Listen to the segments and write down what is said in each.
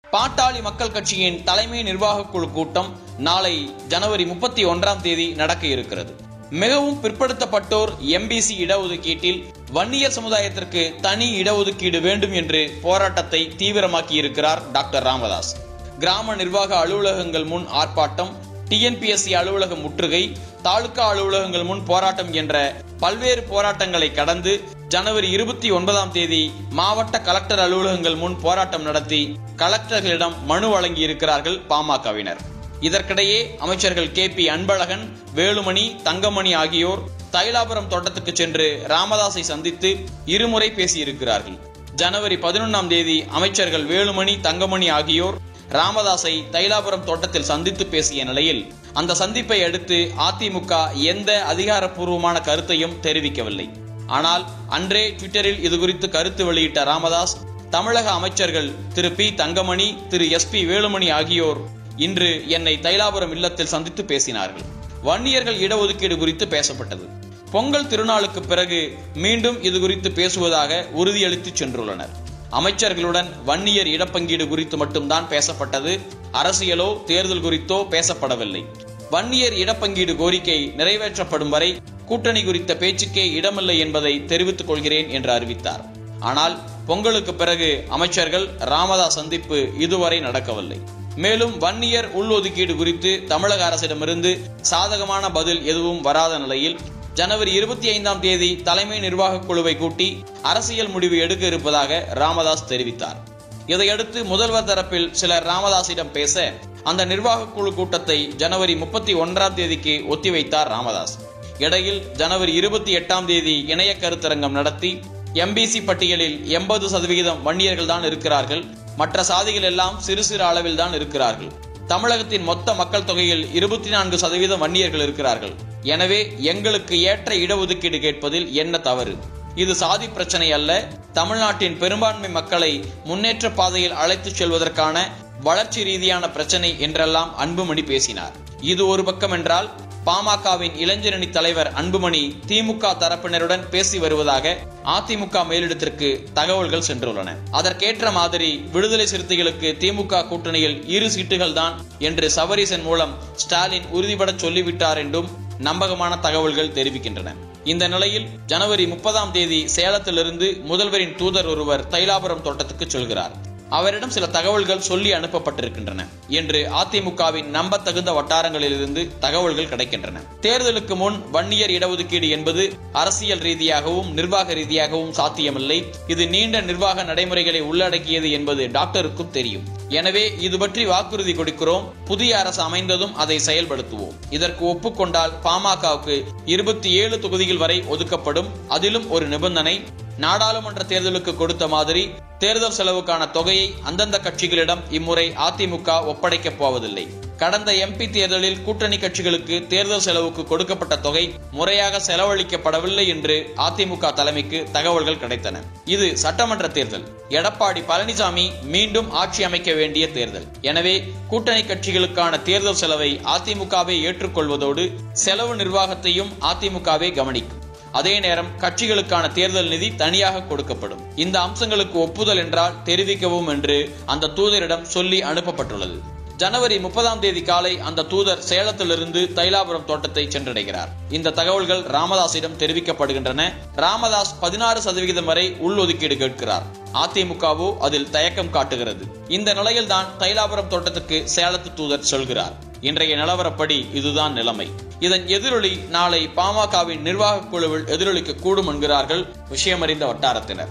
பாட்டாளி மக்கள் கட்சியின் தலைமை நிர்வாகக் குழு கூட்டம் நாளை ஜனவரி முப்பத்தி ஒன்றாம் தேதி நடக்க இருக்கிறது மிகவும் பிற்படுத்தப்பட்டோர் எம்பிசி இடஒதுக்கீட்டில் வன்னியர் சமுதாயத்திற்கு தனி இடஒதுக்கீடு வேண்டும் என்று போராட்டத்தை தீவிரமாக்கி இருக்கிறார் டாக்டர் ராமதாஸ் கிராம நிர்வாக அலுவலகங்கள் முன் ஆர்ப்பாட்டம் டிஎன்பிஎஸ்சி அலுவலகம் முற்றுகை தாலுகா அலுவலகங்கள் முன் போராட்டம் என்ற பல்வேறு போராட்டங்களை கடந்து ஜனவரி இருபத்தி ஒன்பதாம் தேதி மாவட்ட கலெக்டர் அலுவலகங்கள் முன் போராட்டம் நடத்தி கலெக்டர்களிடம் மனு வழங்கி இருக்கிறார்கள் பாமகவினர் இதற்கிடையே அமைச்சர்கள் கே பி அன்பழகன் வேலுமணி தங்கமணி ஆகியோர் தைலாபுரம் தோட்டத்துக்கு சென்று ராமதாஸை சந்தித்து இருமுறை பேசியிருக்கிறார்கள் ஜனவரி பதினொன்றாம் தேதி அமைச்சர்கள் வேலுமணி தங்கமணி ஆகியோர் ராமதாஸை தைலாபுரம் தோட்டத்தில் சந்தித்து பேசிய நிலையில் அந்த சந்திப்பை அடுத்து அதிமுக எந்த அதிகாரப்பூர்வமான கருத்தையும் தெரிவிக்கவில்லை ஆனால் அன்றே ட்விட்டரில் இது குறித்து கருத்து வெளியிட்ட ராமதாஸ் தமிழக அமைச்சர்கள் Thiru P Thangamani Thiru S P Velumani ஆகியோர் இன்று என்னை தைலாபுரம் இல்லத்தில் சந்தித்து பேசினார்கள் வன்னியர்கள் இடஒதுக்கீடு குறித்து பேசப்பட்டது பொங்கல் திருநாளுக்கு பிறகு மீண்டும் இது குறித்து பேசுவதாக உறுதியளித்து சென்றுள்ளனர் அமைச்சர்களுடன் வன்னியர் இடப்பங்கீடு குறித்து மட்டும்தான் பேசப்பட்டது அரசியலோ தேர்தல் குறித்தோ பேசப்படவில்லை வன்னியர் இடப்பங்கீடு கோரிக்கை நிறைவேற்றப்படும் வரை கூட்டணி குறித்த பேச்சுக்கே இடமில்லை என்பதை தெரிவித்துக் கொள்கிறேன் என்று அறிவித்தார் ஆனால் பொங்கலுக்கு பிறகு அமைச்சர்கள் ராமதாஸ் சந்திப்பு இதுவரை நடக்கவில்லை மேலும் வன்னியர் உள்ஒதுக்கீடு குறித்து தமிழக அரசிடமிருந்து சாதகமான பதில் எதுவும் வராத நிலையில் ஜனவரி இருபத்தி ஐந்தாம் தேதி தலைமை நிர்வாக குழுவை கூட்டி அரசியல் முடிவு எடுக்க இருப்பதாக ராமதாஸ் தெரிவித்தார் இதையடுத்து முதல்வர் தரப்பில் சிலர் ராமதாஸிடம் பேச அந்த நிர்வாக குழு கூட்டத்தை ஜனவரி முப்பத்தி ஒன்றாம் தேதிக்கு ஒத்திவைத்தார் ராமதாஸ் இடையில் ஜனவரி இருபத்தி எட்டாம் தேதி இணைய கருத்தரங்கம் நடத்தி எம்பிசி பட்டியலில் எண்பது சதவிகிதம் வன்னியர்கள் தான் இருக்கிறார்கள் மற்ற சாதிகள் எல்லாம் சிறு சிறு அளவில் தான் இருக்கிறார்கள் தமிழகத்தின் மொத்த மக்கள் தொகையில் இருபத்தி நான்கு சதவீதம் வன்னியர்கள் இருக்கிறார்கள் எனவே எங்களுக்கு ஏற்ற இடஒதுக்கீடு கேட்பதில் என்ன தவறு இது சாதி பிரச்சனை அல்ல தமிழ்நாட்டின் பெரும்பான்மை மக்களை முன்னேற்ற பாதையில் அழைத்துச் செல்வதற்கான வளர்ச்சி ரீதியான பிரச்சனை என்றெல்லாம் அன்புமணி பேசினார் இது ஒரு பக்கம் என்றால் பாமகவின் இளைஞரணி தலைவர் அன்புமணி திமுக தரப்பினருடன் பேசி வருவதாக அதிமுக மேலிடத்திற்கு தகவல்கள் சென்றுள்ளன அதற்கேற்ற மாதிரி விடுதலை சிறுத்தைகளுக்கு திமுக கூட்டணியில் இரு சீட்டுகள் தான் என்று சபரீசன் மூலம் ஸ்டாலின் உறுதிபட சொல்லிவிட்டார் என்றும் நம்பகமான தகவல்கள் தெரிவிக்கின்றன இந்த நிலையில் ஜனவரி முப்பதாம் தேதி சேலத்திலிருந்து முதல்வரின் தூதர் ஒருவர் தைலாபுரம் தோட்டத்துக்கு செல்கிறார் அவரிடம் சில தகவல்கள் சொல்லி அனுப்பப்பட்டிருக்கின்றன என்று அதிமுகவின் நம்பத்தகுந்த வட்டாரங்களிலிருந்து தகவல்கள் கிடைக்கின்றன தேர்தலுக்கு முன் வன்னியர் இடஒதுக்கீடு என்பது அரசியல் ரீதியாகவும் நிர்வாக ரீதியாகவும் சாத்தியமில்லை இது நீண்ட நிர்வாக நடைமுறைகளை உள்ளடக்கியது என்பது டாக்டருக்கும் தெரியும் எனவே இது பற்றி வாக்குறுதி கொடுக்கிறோம் புதிய அரசு அமைந்ததும் அதை செயல்படுத்துவோம் இதற்கு ஒப்புக்கொண்டால் பாமகவுக்கு இருபத்தி ஏழு தொகுதிகள் வரை ஒதுக்கப்படும் அதிலும் ஒரு நிபந்தனை நாடாளுமன்ற தேர்தலுக்கு கொடுத்த மாதிரி தேர்தல் செலவுக்கான தொகையை அந்தந்த கட்சிகளிடம் இம்முறை அதிமுக ஒப்படைக்கப் போவதில்லை கடந்த எம்பி தேர்தலில் கூட்டணி கட்சிகளுக்கு தேர்தல் செலவுக்கு கொடுக்கப்பட்ட தொகை முறையாக செலவழிக்கப்படவில்லை என்று அதிமுக தலைமைக்கு தகவல்கள் கிடைத்தன இது சட்டமன்ற தேர்தல் எடப்பாடி பழனிசாமி மீண்டும் ஆட்சி அமைக்க வேண்டிய தேர்தல் எனவே கூட்டணி கட்சிகளுக்கான தேர்தல் செலவை அதிமுகவே ஏற்றுக்கொள்வதோடு செலவு நிர்வாகத்தையும் அதிமுகவே கவனிக்கும் அதே நேரம் கட்சிகளுக்கான தேர்தல் நிதி தனியாக கொடுக்கப்படும் இந்த அம்சங்களுக்கு ஒப்புதல் என்றால் தெரிவிக்கவும் என்று அந்த தூதரிடம் சொல்லி அனுப்பப்பட்டுள்ளது ஜனவரி முப்பதாம் தேதி காலை அந்த தூதர் சேலத்திலிருந்து தைலாபுரம் தோட்டத்தை சென்றடைகிறார் இந்த தகவல்கள் ராமதாஸிடம் தெரிவிக்கப்படுகின்றன ராமதாஸ் பதினாறு சதவிகிதம் வரை உள்ஒதுக்கீடு கேட்கிறார் அதிமுகவோ அதில் தயக்கம் காட்டுகிறது இந்த நிலையில்தான் தைலாபுரம் தோட்டத்துக்கு சேலத்து தூதர் சொல்கிறார் இன்றைய நிலவரப்படி இதுதான் நிலைமை இதன் எதிரொலி நாளை பாமகவின் நிர்வாக குழுவில் எதிரொலிக்க கூடும் என்கிறார்கள் விஷயமறிந்த வட்டாரத்தினர்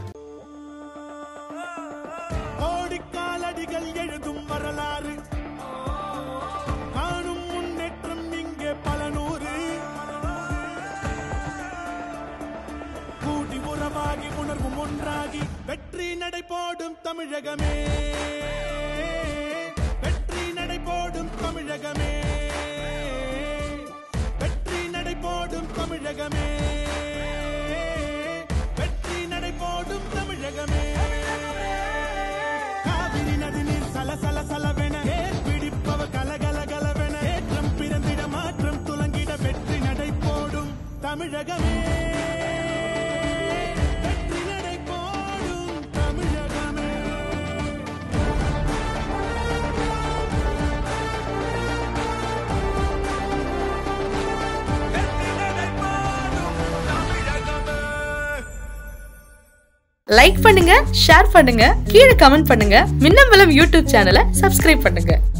கோடிக்காலடிகள் எழுதும் வரலாறு காணும் முன்னேற்றம் இங்கே பல நூறு கூடி உறவாகி உணர்வும் ஒன்றாகி வெற்றி நடை போடும் தமிழகமே வெற்றி நடை போடும் தமிழகமே வெற்றி நடை போடும் தமிழகமே வெற்றி நடை போடும் தமிழகமே காவிரி நதி நீர் சல சல சலவென ஏர் பிடிப்பவ கல கல கலவென ஏற்றம் பிறந்திட மாற்றம் துலங்கிட வெற்றி நடை போடும் தமிழகமே வெற்றி நடை போடும் தமிழகமே லைக் பண்ணுங்க ஷேர் பண்ணுங்க கீழே கமெண்ட் பண்ணுங்க மின்னம்பலம் யூடியூப் சேனலை சப்ஸ்கிரைப் பண்ணுங்க